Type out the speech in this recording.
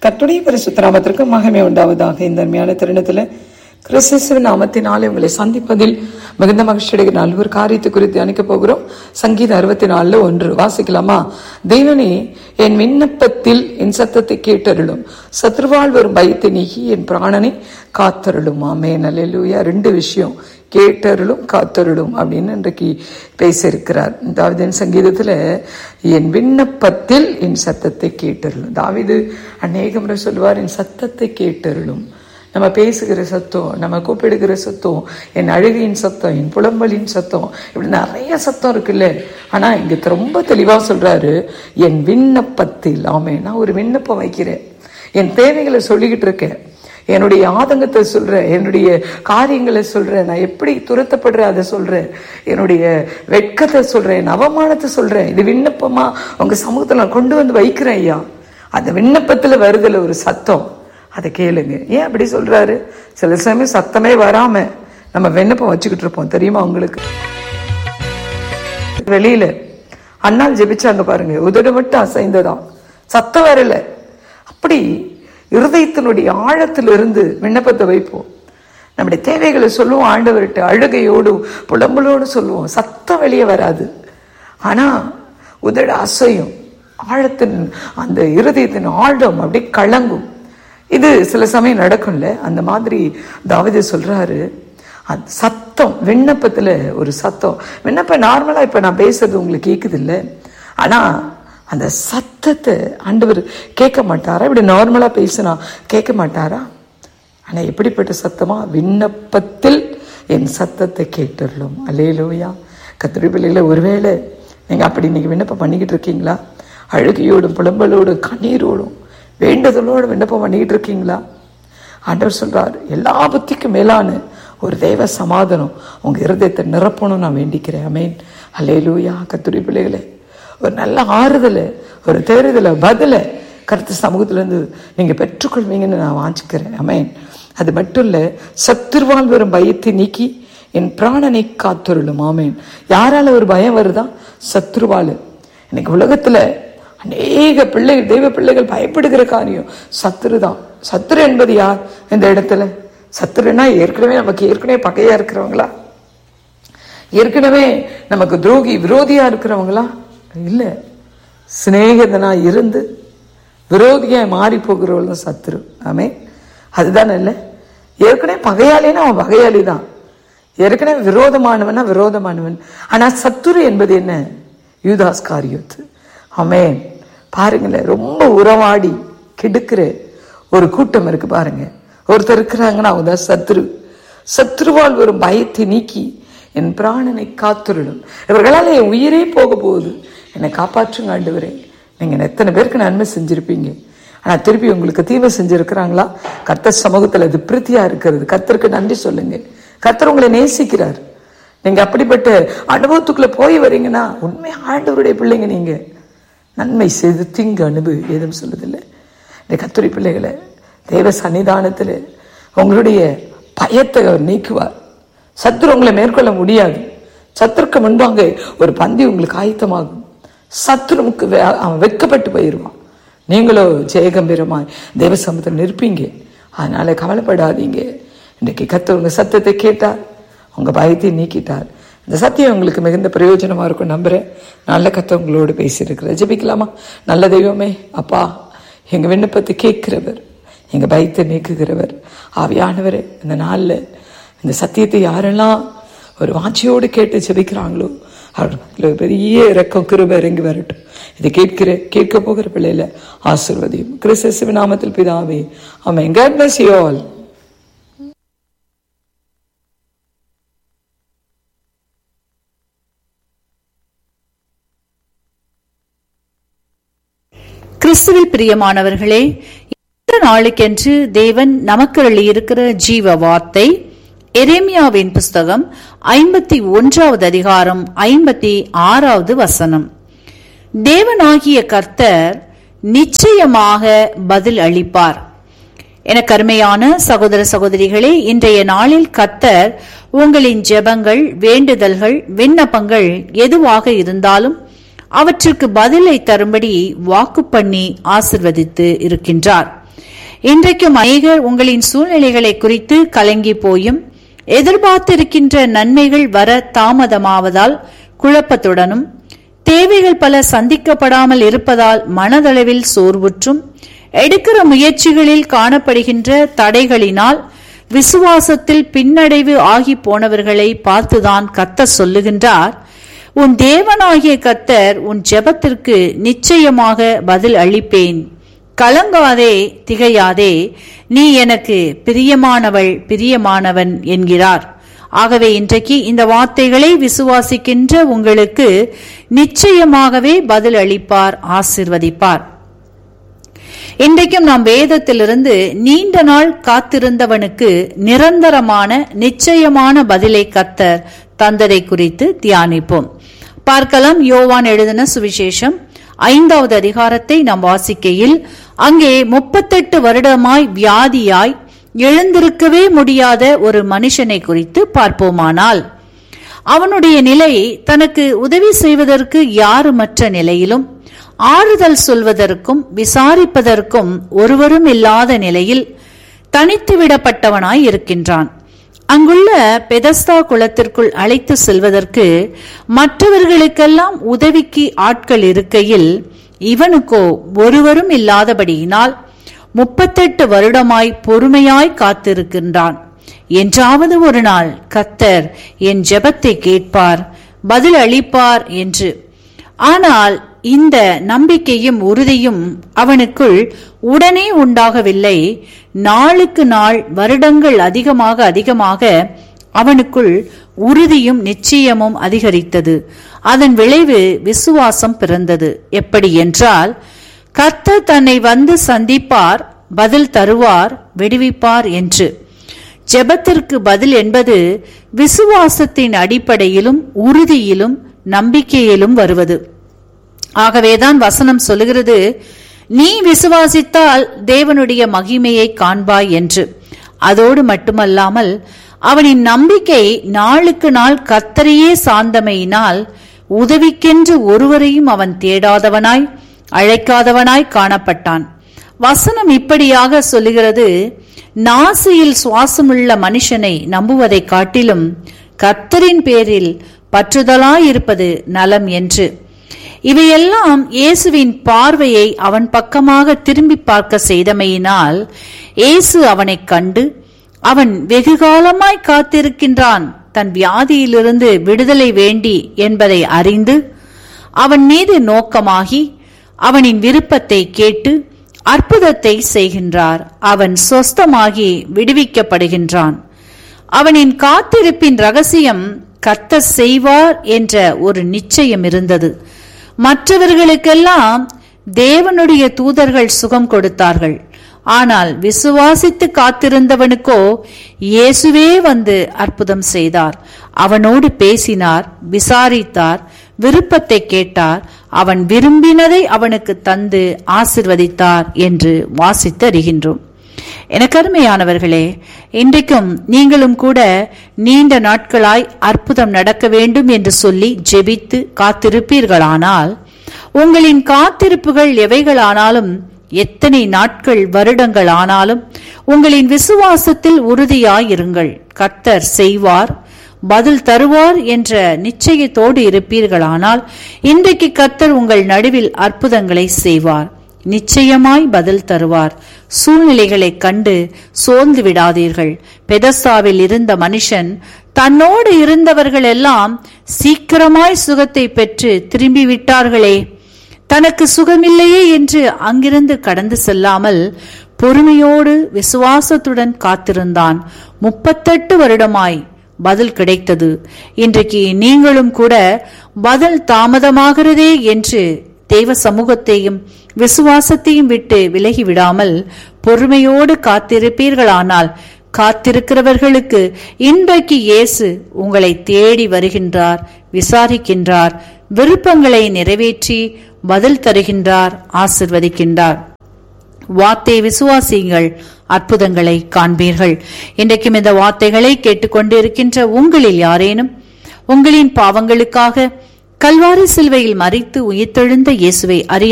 கர்த்தருடைய பரிசுத்த நாமத்திற்கு மகிமை உண்டாவதாக இந்த அருமையான தருணத்தில் கிறிஸ்துவின் நாமத்தினாலே உங்களை சந்திப்பதில் மிகுந்த மகிழ்ச்சியடைகிற நல்ல ஒரு காரியத்தை குறித்து அணிக்க போகிறோம் சங்கீத அறுபத்தி நாலுல ஒன்று வாசிக்கலாமா தேவனே என் விண்ணப்பத்தில் என் சத்தத்தை கேட்டருளும் சத்ருவால் வரும் பயத்தை நீக்கி என் பிராணனை காத்தருளும் ஆமே நல்லூயா ரெண்டு விஷயம் கேட்டருளும் காத்தருளும் அப்படின்னு இன்றைக்கு பேசியிருக்கிறார் தாவிதின் சங்கீதத்துல என் விண்ணப்பத்தில் என் சத்தத்தை கேட்டருளும் தாவிது அநேக முறை சொல்லுவார் என் சத்தத்தை கேட்டருளும் நம்ம பேசுகிற சத்தம் நம்ம கூப்பிடுகிற சத்தம் என் அழுகையின் சத்தம் என் புலம்பலின் சத்தம் இப்படி நிறைய சத்தம் இருக்குல்ல ஆனா இங்க ரொம்ப தெளிவா சொல்றாரு என் விண்ணப்பத்தில் ஆமே நான் ஒரு விண்ணப்பம் வைக்கிறேன் என் தேவைகளை சொல்லிக்கிட்டு இருக்கேன் என்னுடைய ஆதங்கத்தை சொல்றேன் என்னுடைய காரியங்களை சொல்றேன் நான் எப்படி துரத்தப்படுறேன் அதை சொல்றேன் என்னுடைய வெட்கத்தை சொல்றேன் என் அவமானத்தை சொல்றேன் இது விண்ணப்பமா உங்க சமூகத்தில் நான் கொண்டு வந்து வைக்கிறேன் ஐயா அந்த விண்ணப்பத்துல வருதுல ஒரு சத்தம் அதை கேளுங்க ஏன் அப்படி சொல்றாரு சில சமயம் சத்தமே வராம நம்ம விண்ணப்பம் வச்சுக்கிட்டு இருப்போம் தெரியுமா உங்களுக்கு வெளியில அண்ணால் ஜெபிச்சாங்க பாருங்க உதடு மட்டும் அசைந்ததாம் சத்தம் வரல அப்படி இருதயத்தினுடைய ஆழத்திலிருந்து விண்ணப்பத்தை வைப்போம் நம்முடைய தேவைகளை சொல்லுவோம் ஆண்டவர்கிட்ட அழுகையோடு புலம்பலோடு சொல்லுவோம் சத்தம் வெளியே வராது ஆனா உதடு அசையும் ஆழத்தின் அந்த இருதயத்தின் ஆழம் அப்படியே கலங்கும் இது சில சமயம் நடக்கும்ல அந்த மாதிரி தாவிது சொல்றாரு அந்த சத்தம் விண்ணப்பத்துல ஒரு சத்தம் விண்ணப்பம் நார்மலா இப்ப நான் பேசுறது உங்களுக்கு கேக்குது இல்ல ஆனா அந்த சத்தத்தை ஆண்டவர் கேட்க மாட்டாரா இப்படி நார்மலா பேசினா கேட்க மாட்டாரா ஆனா எப்படிப்பட்ட சத்தமா விண்ணப்பத்தில் என் சத்தத்தை கேட்டுள்ளோம் அலேலோயா கத்திரி பிள்ளைகள ஒருவேளை நீங்க அப்படி இன்னைக்கு விண்ணப்பம் பண்ணிக்கிட்டு இருக்கீங்களா அழுகையோடும் புலம்பலோடும் கண்ணீரோடும் வேண்டுதலோடு விண்ணப்பம் பண்ணிக்கிட்டு இருக்கீங்களா ஆண்டவர் சொல்றார் எல்லா புத்திக்கும் மேலான ஒரு தெய்வ சமாதானம் உங்க இருதயத்தை நிரப்பணும் நான் வேண்டிக்கிறேன் அமேன் அல்லேலூயா கத்துரி பிள்ளைகளே ஒரு நல்ல ஆறுதலை ஒரு தேறுதலை பதில கருத்து சமூகத்துல இருந்து நீங்க பெற்றுக்கொள்வீங்கன்னு நான் வாஞ்சிக்கிறேன் அமேன் அது மட்டும் இல்ல சத்துருவால் வரும் பயத்தை நீக்கி என் பிராணனை காத்தொருளும் ஆமேன் யாரால ஒரு பயம் வருதா சத்ருவால் இன்னைக்கு உலகத்துல அநேக பிள்ளைகள் தெய்வ பிள்ளைகள் பயப்படுகிற காரியம் சத்துரு தான் சத்துரு என்பது யார் இந்த இடத்துல சத்துருன்னா ஏற்கனவே நமக்கு ஏற்கனவே பகையா இருக்கிறவங்களா ஏற்கனவே நமக்கு துரோகி விரோதியா இருக்கிறவங்களா இல்ல சிநேகிதனா இருந்து விரோதியா மாறி போகிறவள் தான் சத்துரு ஆமே அதுதானே இல்லை ஏற்கனவே பகையாளின்னா அவன் பகையாளி தான் ஏற்கனவே விரோதமானவனா விரோதமானவன் ஆனா சத்துரு என்பது என்ன யூதாஸ் காரியத்து ஆமேன் பாருங்களேன் ரொம்ப உறவாடி கெடுக்கிற ஒரு கூட்டம் இருக்கு பாருங்க ஒருத்தர் இருக்கிறாங்கன்னா அவங்க தான் சத்ரு சத்ருவால் வரும் பயத்தை நீக்கி என் பிராணனை காத்துருடும் இவர்களால் என் உயிரே போக போகுது என்னை காப்பாற்றுங்க ஆண்டவரே நீங்க எத்தனை பேருக்கு நன்மை செஞ்சிருப்பீங்க ஆனா திருப்பி உங்களுக்கு தீமை செஞ்சிருக்கிறாங்களா கர்த்தர் சமூகத்துல அது பிரீத்தியா இருக்கிறது கர்த்தருக்கு நன்றி சொல்லுங்க கர்த்தர் உங்களை நேசிக்கிறார் நீங்க அப்படிப்பட்ட அனுபவத்துக்குள்ள போய் வரீங்கன்னா உண்மை ஆண்டவருடைய பிள்ளைங்க நீங்க நன்மை செய்து தீங்கு அனுபவி ஏதும் சொல்லுதில்லை இந்த கத்துரை பிள்ளைகளை தேவ சன்னிதானத்தில் உங்களுடைய பயத்தை அவர் நீக்குவார் சத்துரு உங்களை மேற்கொள்ள முடியாது சத்துருக்கு முன்பாங்க ஒரு பந்தி உங்களுக்கு ஆயத்தமாகும் சத்துருவுக்கு அவன் வெக்கப்பட்டு போயிடுவான் நீங்களோ ஜெயகம்பீரமாய் தேவ சமூகத்தில் நிற்பீங்க அதனால கவலைப்படாதீங்க இன்றைக்கு கத்து உங்க சத்தத்தை கேட்டார் உங்க பயத்தை நீக்கிட்டார் இந்த சத்தியம் உங்களுக்கு மிகுந்த பிரயோஜனமா இருக்கும் நம்புறேன் நல்ல கத்த உங்களோடு பேசியிருக்கிற ஜெபிக்கலாமா நல்ல தெய்வமே அப்பா எங்க விண்ணப்பத்தை கேட்கிறவர் எங்க பயத்தை நீக்குகிறவர் ஆவியானவர் இந்த நாள்ல இந்த சத்தியத்தை யாரெல்லாம் ஒரு வாஞ்சியோடு கேட்டு ஜெபிக்கிறாங்களோ அவர்களுக்கு பெரிய இறக்கம் கிருப இறங்கி வரட்டும் இதை கேட்கிற கேட்க போகிற பிள்ளையில ஆசிர்வதியும் கிறிஸ்து நாமத்தில் பிதாவே ஆமாம் God bless you all கிறிஸ்துவில் பிரியமானவர்களே இந்த நாளுக்கென்று தேவன் நமக்கு இருக்கிற ஜீவ வார்த்தை எரேமியாவின் புஸ்தகம் ஐம்பத்தி ஒன்றாவது அதிகாரம் ஐம்பத்தி ஆறாவது வசனம் தேவனாகிய கர்த்தர் நிச்சயமாக பதில் அளிப்பார் என கருமையான சகோதர சகோதரிகளே இன்றைய நாளில் கர்த்தர் உங்களின் ஜெபங்கள் வேண்டுதல்கள் விண்ணப்பங்கள் எதுவாக இருந்தாலும் அவற்றுக்கு பதிலை தரும்படி வாக்கு பண்ணி ஆசிர்வதித்து இருக்கின்றார் இன்றைக்கும் அநேகர் உங்களின் சூழ்நிலைகளை குறித்து கலங்கி போயும் எதிர்பார்த்திருக்கின்ற நன்மைகள் வர தாமதமாவதால் குழப்பத்துடனும் தேவைகள் பல சந்திக்கப்படாமல் இருப்பதால் மனதளவில் சோர்வுற்றும் எடுக்கிற முயற்சிகளில் காணப்படுகின்ற தடைகளினால் விசுவாசத்தில் பின்னடைவு ஆகி போனவர்களை பார்த்துதான் கத்த சொல்லுகின்றார் உன் தேவனாகிய கத்தர் உன் ஜெபத்திற்கு நிச்சயமாக பதில் அளிப்பேன் கலங்காதே திகையாதே நீ எனக்கு பிரியமானவள் பிரியமானவன் என்கிறார் ஆகவே இன்றைக்கு இந்த வார்த்தைகளை விசுவாசிக்கின்ற உங்களுக்கு நிச்சயமாகவே பதில் அளிப்பார் ஆசிர்வதிப்பார் இன்றைக்கும் நாம் வேதத்திலிருந்து நீண்ட நாள் காத்திருந்தவனுக்கு நிரந்தரமான நிச்சயமான பதிலை கத்தர் தந்ததை குறித்து தியானிப்போம் பார்க்கலாம் யோவான் எழுதின சுவிசேஷம் ஐந்தாவது அதிகாரத்தை நாம் வாசிக்கையில் அங்கே முப்பத்தெட்டு வருடமாய் வியாதியாய் எழுந்திருக்கவே முடியாத ஒரு மனுஷனை குறித்து பார்ப்போமானால் அவனுடைய நிலை தனக்கு உதவி செய்வதற்கு யாருமற்ற நிலையிலும் ஆறுதல் சொல்வதற்கும் விசாரிப்பதற்கும் ஒருவரும் இல்லாத நிலையில் தனித்து விடப்பட்டவனாய் இருக்கின்றான் அங்குள்ள பெதஸ்தா குளத்திற்குள் அழைத்து செல்வதற்கு மற்றவர்களுக்கெல்லாம் உதவிக்கு ஆட்கள் இருக்கையில் இவனுக்கோ ஒருவரும் இல்லாதபடியினால் முப்பத்தெட்டு வருடமாய் பொறுமையாய் காத்திருக்கின்றான் என்றாவது ஒரு நாள் கத்தர் என் ஜெபத்தை கேட்பார் பதில் அளிப்பார் என்று ஆனால் இந்த நம்பிக்கையும் உறுதியும் அவனுக்குள் உடனே உண்டாகவில்லை நாளுக்கு நாள் வருடங்கள் அதிகமாக அதிகமாக அவனுக்குள் உறுதியும் நிச்சயமும் அதிகரித்தது அதன் விளைவு விசுவாசம் பிறந்தது எப்படி என்றால் கர்த்தர் தன்னை வந்து சந்திப்பார் பதில் தருவார் விடுவிப்பார் என்று ஜெபத்திற்கு பதில் என்பது விசுவாசத்தின் அடிப்படையிலும் உறுதியிலும் நம்பிக்கையிலும் வருவது ஆகவேதான் வசனம் சொல்லுகிறது நீ விசுவாசித்தால் தேவனுடைய மகிமையை காண்பாய் என்று அதோடு மட்டுமல்லாமல் அவனின் நம்பிக்கை நாளுக்கு நாள் கத்தரையே சார்ந்தமையினால் உதவிக்கென்று ஒருவரையும் அவன் தேடாதவனாய் அழைக்காதவனாய் காணப்பட்டான் வசனம் இப்படியாக சொல்லுகிறது நாசியில் சுவாசமுள்ள மனுஷனை நம்புவதை காட்டிலும் கத்தரின் பேரில் பற்றுதலாயிருப்பது நலம் என்று இவையெல்லாம் இயேசுவின் பார்வையை அவன் பக்கமாக திரும்பி பார்க்க செய்தமையினால் இயேசு அவனைக் கண்டு அவன் வெகுகாலமாய் காத்திருக்கின்றான் தன் வியாதியிலிருந்து விடுதலை வேண்டி என்பதை அறிந்து அவன் மீது நோக்கமாகி அவனின் விருப்பத்தை கேட்டு அற்புதத்தை செய்கின்றார் அவன் சொஸ்தமாகி விடுவிக்கப்படுகின்றான் அவனின் காத்திருப்பின் ரகசியம் கத்த செய்வார் என்ற ஒரு நிச்சயம் இருந்தது மற்றவர்களுக்கெல்லாம் தேவனுடைய தூதர்கள் சுகம் கொடுத்தார்கள் ஆனால் விசுவாசித்து காத்திருந்தவனுக்கோ இயேசுவே வந்து அற்புதம் செய்தார் அவனோடு பேசினார் விசாரித்தார் விருப்பத்தை கேட்டார் அவன் விரும்பினதை அவனுக்கு தந்து ஆசிர்வதித்தார் என்று வாசித்து அறிகின்றோம் எனக்கு அருமையானவர்களே இன்றைக்கும் நீங்களும் கூட நீண்ட நாட்களாய் அற்புதம் நடக்க வேண்டும் என்று சொல்லி ஜெபித்து காத்திருப்பீர்களானால் உங்களின் காத்திருப்புகள் எவைகளானாலும் எத்தனை நாட்கள் வருடங்கள் ஆனாலும் உங்களின் விசுவாசத்தில் உறுதியாயிருங்கள் கர்த்தர் செய்வார் பதில் தருவார் என்ற நிச்சயத்தோடு இருப்பீர்களானால் இன்றைக்கு கர்த்தர் உங்கள் நடுவில் அற்புதங்களை செய்வார் நிச்சயமாய் பதில் தருவார் சூழ்நிலைகளை கண்டு சோர்ந்து விடாதீர்கள் பெதஸ்தாவில் இருந்த மனுஷன் தன்னோடு இருந்தவர்கள் எல்லாம் சீக்கிரமாய் சுகத்தை பெற்று திரும்பி விட்டார்களே தனக்கு சுகமில்லையே என்று அங்கிருந்து கடந்து செல்லாமல் பொறுமையோடு விசுவாசத்துடன் காத்திருந்தான் முப்பத்தெட்டு வருடமாய் பதில் கிடைத்தது இன்றைக்கு நீங்களும் கூட பதில் தாமதமாகிறதே என்று தெய்வ சமூகத்தையும் விசுவாசத்தையும் விட்டு விலகி விடாமல் பொறுமையோடு காத்திருப்பீர்களானால் காத்திருக்கிறவர்களுக்கு இன்றைக்கு இயேசு உங்களை தேடி வருகின்றார் விசாரிக்கின்றார் விருப்பங்களை நிறைவேற்றி பதில் தருகின்றார் ஆசிர்வதிக்கின்றார் வார்த்தை விசுவாசியுங்கள் அற்புதங்களை காண்பீர்கள் இன்றைக்கும் இந்த வார்த்தைகளை கேட்டுக்கொண்டிருக்கின்ற உங்களில் யாரேனும் உங்களின் பாவங்களுக்காக கல்வாரி சிலுவையில் மறித்து உயிர்த்தெழுந்த இயேசுவை அறிய